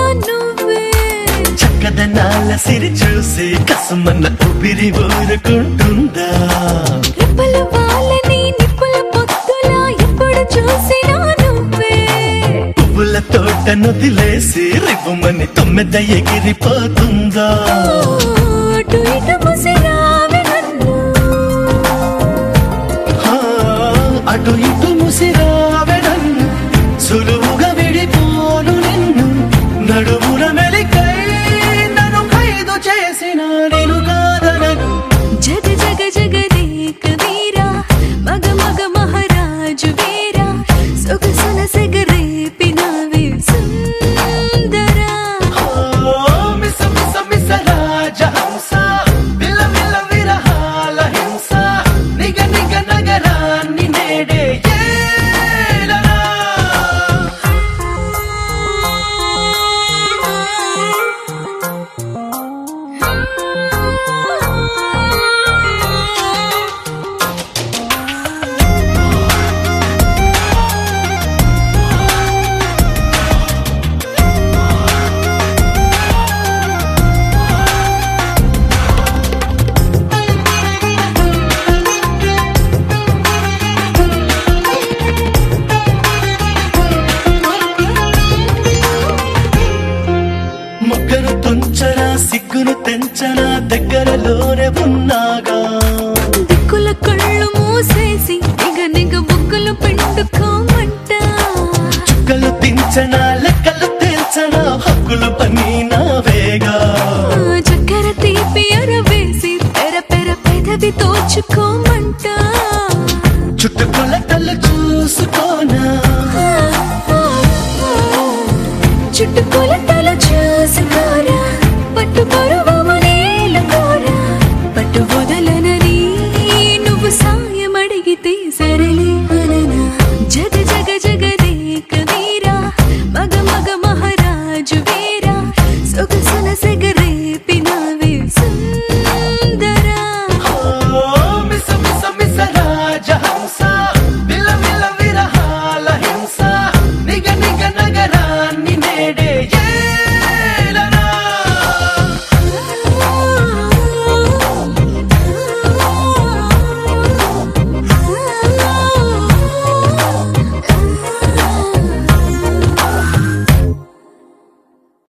నువ్వే చక్కదనాల సిరి చూసి కసుమన్న ఊపిరి ఊరుకుంటుందా రెప్పల వాళ్ళని నిప్పుల పొత్తులా ఎప్పుడు చూసినా నువ్వే పువ్వుల తోట నొదిలేసి రివ్వుమని తొమ్మిద ఎగిరిపోతుందా అటు ఇటు ముసిరావే నన్ను ఆ, అటు ఇటు ముసిరావెడన్ను సులువుగా విడిపోను నిన్ను నడుమున మెలికై నన్ను ఖైదు చేసిన నేను కాదనను జగ జగ జగదేక వీరా మగ మగ మహారాజు వీరా సొగసుల సెగరేపినవే సుందరా ఓ, మిస మిస మిస రాజహంస విల విల విరహాల హింస నిగ నిగ నగరాన్ని నేడే ఏలనా మొగ్గను తుంచరా సిగ్గును తెంచరా దగ్గరలోనే ఉన్నాగా దిక్కుల కళ్ళు మూసేసి నిగ నిగ బుగ్గలు పిండుకోమంట చుక్కలు తించనా లెక్కలు తేల్చనా హక్కులు పని నావేగా చక్కెర తీపి అరవేసి పెర పెర పెదవి తోచుకోమంట చుట్టుకొల